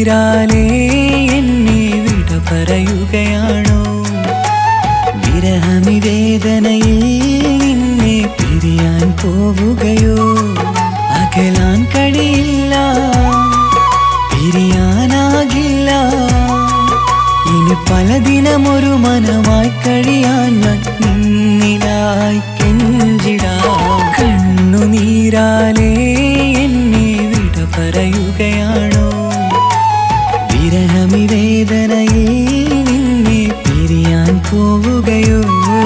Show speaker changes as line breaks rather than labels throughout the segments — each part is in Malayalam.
കണ്ണുനീരാലേ എന്നെ വിട പറയുകയാണോ വിരഹമി വേദനയിൽ നിന്നെ പിരിയാൻ പോവുകയോ അകലാൻ കഴിയില്ല പിരിയാനാകില്ല ഇനി പല ദിനമൊരു മനമായി കഴിയാൻ ഞാൻ നിന്നിലായി കെഞ്ചിടാം കണ്ണുനീരാലേ എന്നെ വിട പറയുകയാണോ വിരഹമി വേദനയിൽ നിന്നെ പിരിയാൻ പോവുകയോ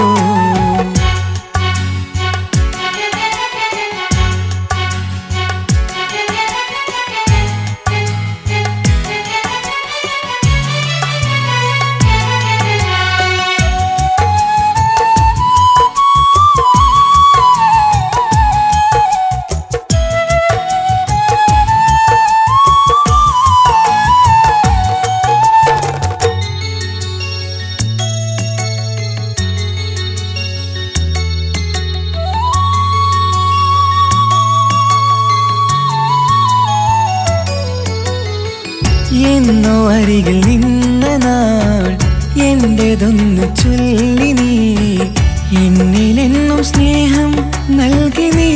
എന്നോ അരികിൽ നിന്ന നാൾ എന്റേതൊന്നു ചൊല്ലി നീ എന്നിലെന്നും സ്നേഹം നൽകി നീ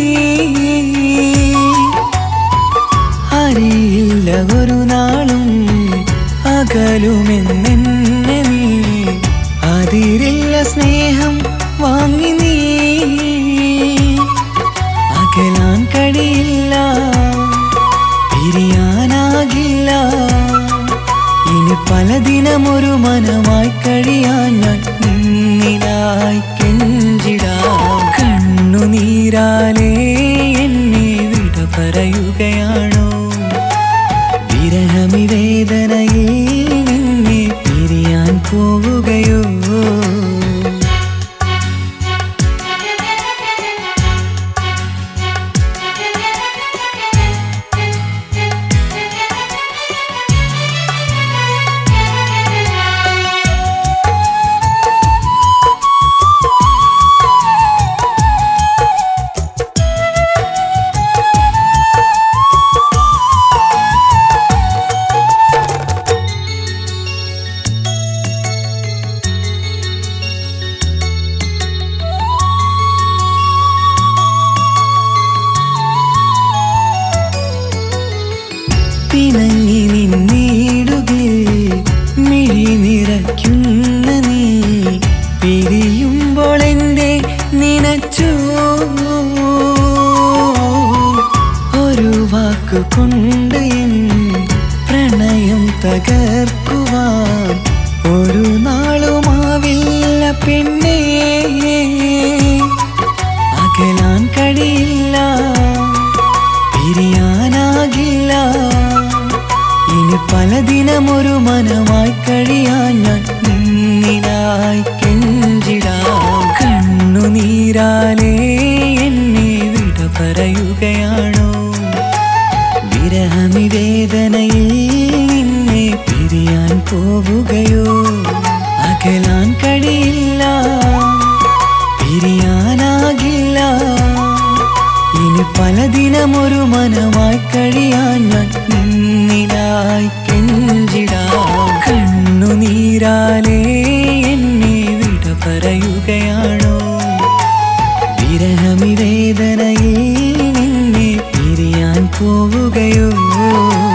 അറിയില്ല ഒരു നാളും അകലുമെന്നെ നീ അതിരില്ല സ്നേഹം വാങ്ങി നീ അകലാൻ കഴിയില്ല പിരിയാനാകില്ല ഇനി പല ദിനമൊരു മനമായി കഴിയാൻ ഞാൻ നിന്നിലായി കെഞ്ചിടാം കണ്ണുനീരാലേ എന്നെ വിട പറയുകയാണോ വിരഹമി വേദനയിൽ നിന്നെ പിരിയാൻ പോവുകയോ പിണങ്ങി നിന്നിടുകിൽ മിഴി നിറയ്ക്കുന്ന നീ പിരിയുമ്പോൾ എൻ്റെ നിനച്ചു ഒരു വാക്കു കൊണ്ട് എൻ പ്രണയം തകർക്കുവാൻ ഒരു നാളുമാവില്ല പെണ്ണേ അകലാൻ കഴിയില്ല പിരിയാനാകില്ല ഇനി പല ദിനമൊരു മനമായി കഴിയാൻ ഞാൻ നിന്നിലായി കെഞ്ചിടാം കണ്ണുനീരാലേ എന്നെ വിട പറയുകയാണോ വിരഹമി വേദനയിൽ നിന്നെ പിരിയാൻ പോവുകയോ അകലാൻ കഴിയില്ല പിരിയാനാകില്ല ഇനി പല ദിനമൊരു മനമായി കഴിയാൻ ഞാൻ നിന്നിലായി കെഞ്ചിടാം കണ്ണുനീരാലേ എന്നെ വിട പറയുകയാണോ വിരഹമി വേദനയിൽ നിന്നെ പിരിയാൻ പോവുകയോ